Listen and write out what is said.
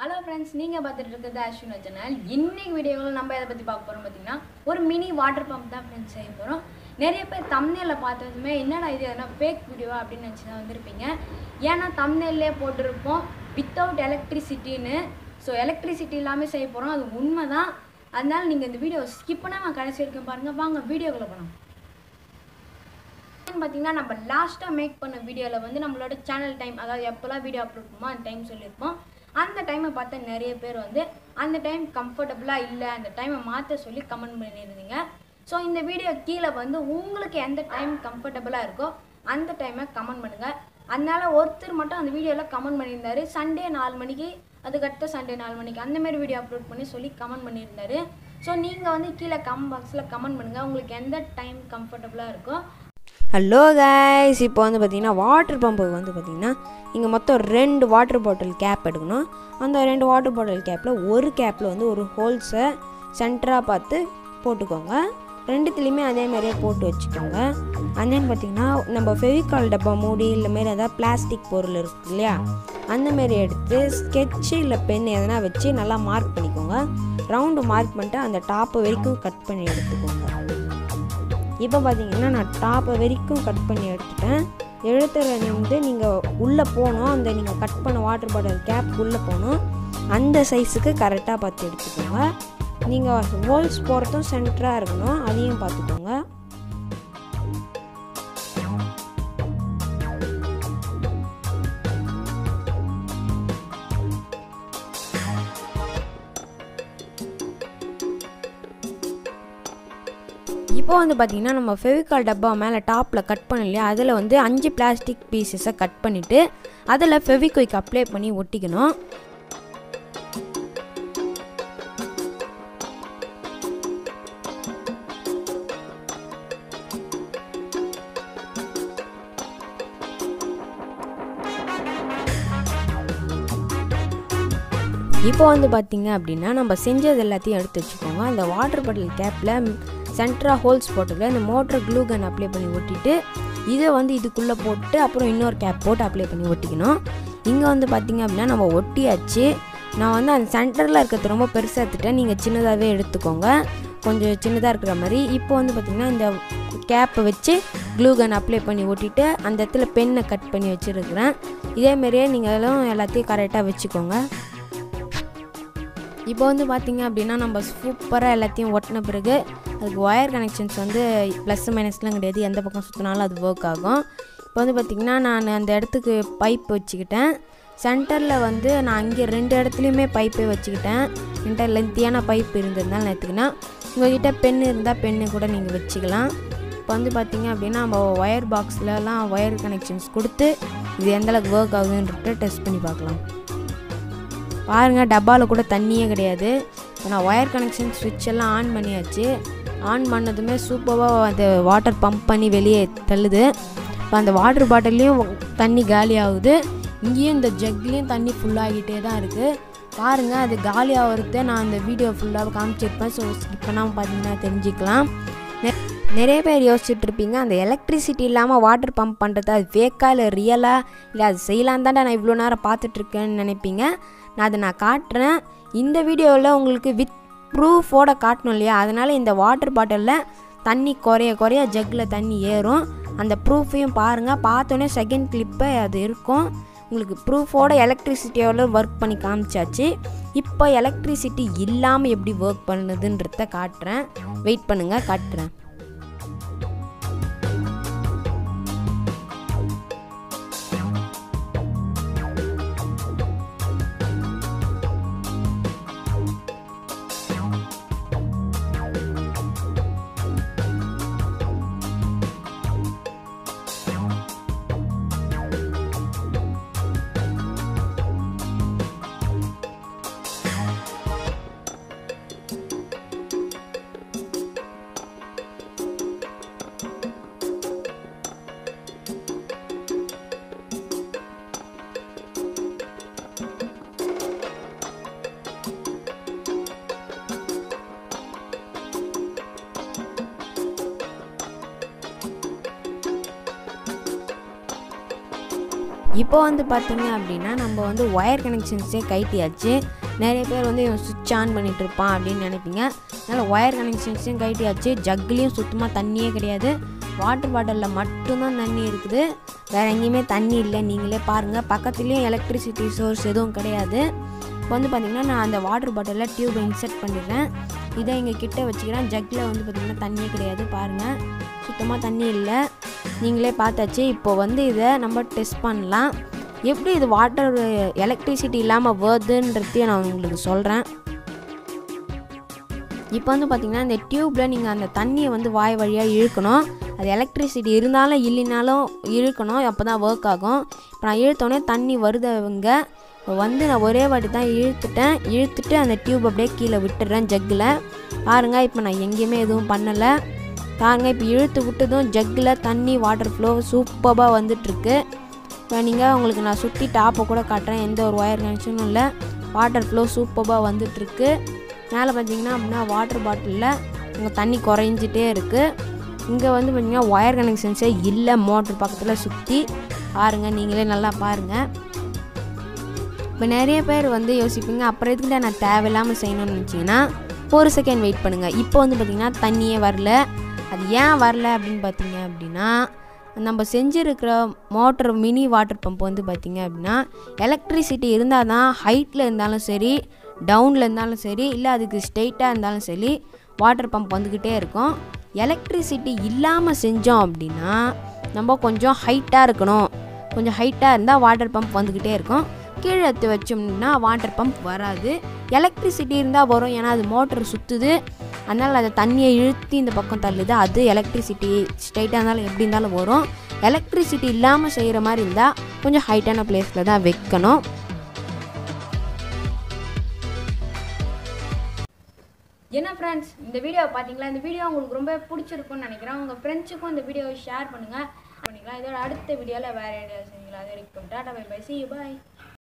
hello friends நீங்கள் பார்த்துட்டு இருக்கிறது அஸ்வினோ சேனல் இன்னைக்கு வீடியோவில் நம்ம எதை பற்றி பார்க்க போகிறோம் பார்த்தீங்கன்னா ஒரு மினி வாட்டர் பம்ப் தான் ஃப்ரெண்ட்ஸ் செய்ய போகிறோம் நிறைய பேர் தம்னேல பார்த்ததுமே என்னடா இது எதனா ஃபேக் வீடியோவா அப்படின்னு நினச்சி தான் வந்திருப்பீங்க ஏன்னா தம்னேல்லே போட்டிருப்போம் வித்தவுட் எலக்ட்ரிசிட்டின்னு ஸோ எலக்ட்ரிசிட்டி இல்லாமல் செய்ய போகிறோம் அது உண்மை தான் அதனால நீங்கள் இந்த வீடியோ ஸ்கிப் பண்ணாமல் கடைசி வரைக்கும் பாருங்கள் வாங்க வீடியோக்குள்ளே போகலாம் பார்த்தீங்கன்னா நம்ம லாஸ்ட்டாக மேக் பண்ண வீடியோவில் வந்து நம்மளோட சேனல் டைம் அதாவது எப்போல்லாம் வீடியோ அப்லோட் பண்ணுமோ அந்த டைம் சொல்லியிருப்போம் அந்த டைமை பார்த்த நிறைய பேர் வந்து அந்த டைம் கம்ஃபர்டபுளாக இல்லை அந்த டைமை மாற்ற சொல்லி கமெண்ட் பண்ணியிருந்தீங்க ஸோ இந்த வீடியோ கீழே வந்து உங்களுக்கு எந்த டைம் கம்ஃபர்டபுளாக இருக்கோ அந்த டைமை கமெண்ட் பண்ணுங்கள் அதனால ஒருத்தர் மட்டும் அந்த வீடியோவில் கமெண்ட் பண்ணியிருந்தாரு சண்டே நாலு மணிக்கு அதுக்கடுத்த சண்டே நாலு மணிக்கு அந்த மாதிரி வீடியோ அப்லோட் பண்ணி சொல்லி கமெண்ட் பண்ணியிருந்தாரு ஸோ நீங்கள் வந்து கீழே கம் பாக்ஸில் கமெண்ட் பண்ணுங்கள் உங்களுக்கு எந்த டைம் கம்ஃபர்டபுளாக இருக்கோ ஹலோ கைஸ் இப்போ வந்து பார்த்தீங்கன்னா வாட்டர் பம்புக்கு வந்து பார்த்தீங்கன்னா இங்கே மொத்தம் ரெண்டு வாட்டர் பாட்டில் கேப் எடுக்கணும் அந்த ரெண்டு வாட்டர் பாட்டில் கேப்பில் ஒரு கேப்பில் வந்து ஒரு ஹோல்ஸை சென்டராக பார்த்து போட்டுக்கோங்க ரெண்டுத்துலேயுமே அதே மாதிரியே போட்டு வச்சுக்கோங்க அந்தேன்னு பார்த்தீங்கன்னா நம்ம ஃபெவிகால் டப்பா மூடி இல்லை மாரி ஏதாவது பிளாஸ்டிக் பொருள் இருக்கு இல்லையா அந்த மாரி எடுத்து ஸ்கெட்சு இல்லை பென் எதனா வச்சு நல்லா மார்க் பண்ணிக்கோங்க ரவுண்டு மார்க் பண்ணிட்டு அந்த டாப்பு வரைக்கும் கட் பண்ணி எடுத்துக்கோங்க இப்போ பார்த்தீங்கன்னா நான் டாப்பை வரைக்கும் கட் பண்ணி எடுத்துட்டேன் எழுத்துற வந்து நீங்கள் உள்ளே போகணும் அந்த நீங்கள் கட் பண்ண வாட்டர் பாட்டில் கேப் உள்ளே போகணும் அந்த சைஸுக்கு கரெக்டாக பார்த்து எடுத்துக்கோங்க நீங்கள் ஹோல்ஸ் போகிறதும் சென்டராக இருக்கணும் அதையும் பார்த்துக்கோங்க இப்போ வந்து பார்த்திங்கன்னா நம்ம ஃபெவிகால் டப்பா மேலே டாப்பில் கட் பண்ண இல்லையா அதில் வந்து அஞ்சு பிளாஸ்டிக் பீசஸை கட் பண்ணிவிட்டு அதில் ஃபெவிக்விக் அப்ளை பண்ணி ஒட்டிக்கணும் இப்போ வந்து பார்த்தீங்க அப்படின்னா நம்ம செஞ்சது எல்லாத்தையும் எடுத்து வச்சுக்கோங்க அந்த வாட்டர் பாட்டில் கேப்பில் சென்டராக ஹோல்ஸ் போட்டுல இந்த மோட்டர் க்ளூ கன் அப்ளை பண்ணி ஒட்டிட்டு இதை வந்து இதுக்குள்ளே போட்டு அப்புறம் இன்னொரு கேப் போட்டு அப்ளை பண்ணி ஒட்டிக்கணும் இங்கே வந்து பார்த்தீங்க அப்படின்னா நம்ம ஒட்டியாச்சு நான் வந்து அந்த சென்டரில் இருக்கிறது ரொம்ப பெருசாக எடுத்துட்டேன் நீங்கள் சின்னதாகவே எடுத்துக்கோங்க கொஞ்சம் சின்னதாக இருக்கிற மாதிரி இப்போ வந்து பார்த்திங்கன்னா இந்த கேப்பை வச்சு க்ளூ கன் அப்ளை பண்ணி ஒட்டிட்டு அந்த இடத்துல பென்னை கட் பண்ணி வச்சுருக்கிறேன் இதேமாரியே நீங்களும் எல்லாத்தையும் கரெக்டாக வச்சுக்கோங்க இப்போ வந்து பார்த்தீங்க அப்படின்னா நம்ம சூப்பராக எல்லாத்தையும் ஒட்டின பிறகு அதுக்கு ஒயர் கனெக்ஷன்ஸ் வந்து ப்ளஸ் மைனஸ்லாம் கிடையாது எந்த பக்கம் சுற்றினாலும் அது ஒர்க் ஆகும் இப்போ வந்து பார்த்திங்கன்னா நான் அந்த இடத்துக்கு பைப் வச்சுக்கிட்டேன் சென்டரில் வந்து நான் அங்கே ரெண்டு இடத்துலையுமே பைப்பே வச்சுக்கிட்டேன் என்கிட்ட லென்த்தியான பைப் இருந்ததுனால நான் எடுத்துக்கினேன் உங்கள்கிட்ட பென் இருந்தால் பென்னு கூட நீங்கள் வச்சுக்கலாம் இப்போ வந்து பார்த்திங்க அப்படின்னா நம்ம ஒயர் பாக்ஸ்லலாம் ஒயர் கனெக்ஷன்ஸ் கொடுத்து இது எந்தளவுக்கு ஒர்க் ஆகுதுன்றத டெஸ்ட் பண்ணி பார்க்கலாம் பாருங்கள் டப்பாவில் கூட தண்ணியே கிடையாது இப்போ நான் ஒயர் கனெக்ஷன் ஸ்விட்ச் எல்லாம் ஆன் பண்ணியாச்சு ஆன் பண்ணதுமே சூப்பராக அந்த வாட்டர் பம்ப் பண்ணி வெளியே தள்ளுது இப்போ அந்த வாட்டர் பாட்டிலையும் தண்ணி காலி ஆகுது இங்கேயும் இந்த ஜக்லேயும் தண்ணி ஃபுல்லாகிட்டே தான் இருக்குது பாருங்கள் அது காலி ஆகிறத நான் அந்த வீடியோ ஃபுல்லாக காமிச்சிருப்பேன் ஸோ ஸ்கிப் பண்ணாமல் பார்த்தீங்கன்னா தெரிஞ்சுக்கலாம் நிறைய பேர் யோசிச்சுட்டு இருப்பீங்க அந்த எலக்ட்ரிசிட்டி இல்லாமல் வாட்டர் பம்ப் பண்ணுறது அது ஃபேக்கா இல்லை ரியலாக இல்லை அது செய்யலாம் தாண்டா நான் இவ்வளோ நேரம் பார்த்துட்ருக்கேன்னு நினைப்பீங்க நான் அதை நான் காட்டுறேன் இந்த வீடியோவில் உங்களுக்கு வித் ப்ரூஃபோட காட்டணும் இல்லையா அதனால் இந்த வாட்டர் பாட்டிலில் தண்ணி குறைய குறைய ஜக்கில் தண்ணி ஏறும் அந்த ப்ரூஃபையும் பாருங்கள் பார்த்தோன்னே செகண்ட் கிளிப்பை அது இருக்கும் உங்களுக்கு ப்ரூஃபோட எலக்ட்ரிசிட்டியோட ஒர்க் பண்ணி காமிச்சாச்சு இப்போ எலக்ட்ரிசிட்டி இல்லாமல் எப்படி ஒர்க் பண்ணுதுன்றத காட்டுறேன் வெயிட் பண்ணுங்கள் காட்டுறேன் இப்போ வந்து பார்த்தீங்க அப்படின்னா நம்ம வந்து ஒயர் கனெக்ஷன்ஸே கைட்டியாச்சு நிறைய பேர் வந்து இவன் சுவிட்ச் ஆன் பண்ணிட்டு இருப்பான் அப்படின்னு நினைப்பீங்க அதனால் ஒயர் கனெக்ஷன்ஸையும் கைட்டியாச்சு ஜக்லேயும் சுத்தமாக தண்ணியே கிடையாது வாட்டர் பாட்டிலில் மட்டும்தான் தண்ணி இருக்குது வேறு எங்கேயுமே தண்ணி இல்லை நீங்களே பாருங்கள் பக்கத்துலேயும் எலக்ட்ரிசிட்டி சோர்ஸ் எதுவும் கிடையாது இப்போ வந்து பார்த்திங்கன்னா நான் அந்த வாட்டர் பாட்டிலில் டியூபை இன்செர்ட் பண்ணிடுறேன் இதை இங்கே கிட்ட வச்சுக்கிறேன் ஜக்கில் வந்து பார்த்திங்கன்னா தண்ணியே கிடையாது பாருங்கள் சுத்தமாக தண்ணி இல்லை நீங்களே பார்த்தாச்சு இப்போ வந்து இதை நம்ம டெஸ்ட் பண்ணலாம் எப்படி இது வாட்டர் எலக்ட்ரிசிட்டி இல்லாமல் வருதுன்றதையும் நான் உங்களுக்கு சொல்கிறேன் இப்போ வந்து பார்த்திங்கன்னா இந்த டியூப்பில் நீங்கள் அந்த தண்ணியை வந்து வாய் வழியாக இழுக்கணும் அது எலக்ட்ரிசிட்டி இருந்தாலும் இல்லைனாலும் இழுக்கணும் அப்போ தான் ஒர்க் ஆகும் இப்போ நான் இழுத்தோடனே தண்ணி வருதவங்க இப்போ வந்து நான் ஒரே வாட்டி தான் இழுத்துட்டேன் இழுத்துட்டு அந்த டியூப் அப்படியே கீழே விட்டுடுறேன் ஜக்கில் பாருங்க இப்போ நான் எங்கேயுமே எதுவும் பண்ணலை பாருங்க இப்போ இழுத்து விட்டதும் ஜக்கில் தண்ணி வாட்டர் ஃப்ளோ சூப்பராக வந்துட்டுருக்கு இப்போ நீங்கள் உங்களுக்கு நான் சுற்றி டாப்பை கூட காட்டுறேன் எந்த ஒரு ஒயர் கனெக்ஷனும் இல்லை வாட்டர் ஃப்ளோ சூப்பராக வந்துட்டுருக்கு மேலே பார்த்தீங்கன்னா அப்படின்னா வாட்டர் பாட்டிலில் உங்கள் தண்ணி குறைஞ்சிட்டே இருக்குது இங்கே வந்து பார்த்தீங்கன்னா ஒயர் கனெக்ஷன்ஸே இல்லை மோட்ரு பக்கத்தில் சுற்றி பாருங்கள் நீங்களே நல்லா பாருங்கள் இப்போ நிறைய பேர் வந்து யோசிப்பீங்க அப்புறம் எதுக்கிட்ட நான் தேவையில்லாமல் செய்யணும்னு நினச்சிங்கன்னா ஒரு செகண்ட் வெயிட் பண்ணுங்கள் இப்போ வந்து பார்த்திங்கன்னா தண்ணியே வரல அது ஏன் வரல அப்படின்னு பார்த்தீங்க அப்படின்னா நம்ம செஞ்சுருக்கிற மோட்டர் மினி வாட்டர் பம்ப் வந்து பார்த்திங்க அப்படின்னா எலக்ட்ரிசிட்டி இருந்தால் தான் ஹைட்டில் இருந்தாலும் சரி டவுனில் இருந்தாலும் சரி இல்லை அதுக்கு ஸ்ட்ரெயிட்டாக இருந்தாலும் சரி வாட்டர் பம்ப் வந்துக்கிட்டே இருக்கும் எலக்ட்ரிசிட்டி இல்லாமல் செஞ்சோம் அப்படின்னா நம்ம கொஞ்சம் ஹைட்டாக இருக்கணும் கொஞ்சம் ஹைட்டாக இருந்தால் வாட்டர் பம்ப் வந்துக்கிட்டே இருக்கும் கீழே எடுத்து வச்சோம்னா வாட்டர் பம்ப் வராது எலக்ட்ரிசிட்டி இருந்தால் வரும் ஏன்னா அது மோட்டர் சுற்றுது அதனால் அதை தண்ணியை இழுத்து இந்த பக்கம் தள்ளுது அது எலக்ட்ரிசிட்டி ஸ்ட்ரைட்டாக இருந்தாலும் எப்படி இருந்தாலும் வரும் எலக்ட்ரிசிட்டி இல்லாமல் செய்கிற மாதிரி இருந்தால் கொஞ்சம் ஹைட்டான பிளேஸில் தான் வைக்கணும் என்ன ஃப்ரெண்ட்ஸ் இந்த வீடியோ பார்த்தீங்களா இந்த வீடியோ உங்களுக்கு ரொம்ப பிடிச்சிருக்கும்னு நினைக்கிறேன் உங்கள் ஃப்ரெண்ட்ஸுக்கும் இந்த வீடியோவை ஷேர் பண்ணுங்கள் பண்ணிக்கலாம் இதோட அடுத்த வீடியோவில் வேறு ஐடியா செஞ்சுக்கலாம் அது வரைக்கும் டாட்டா பை பை சி பாய்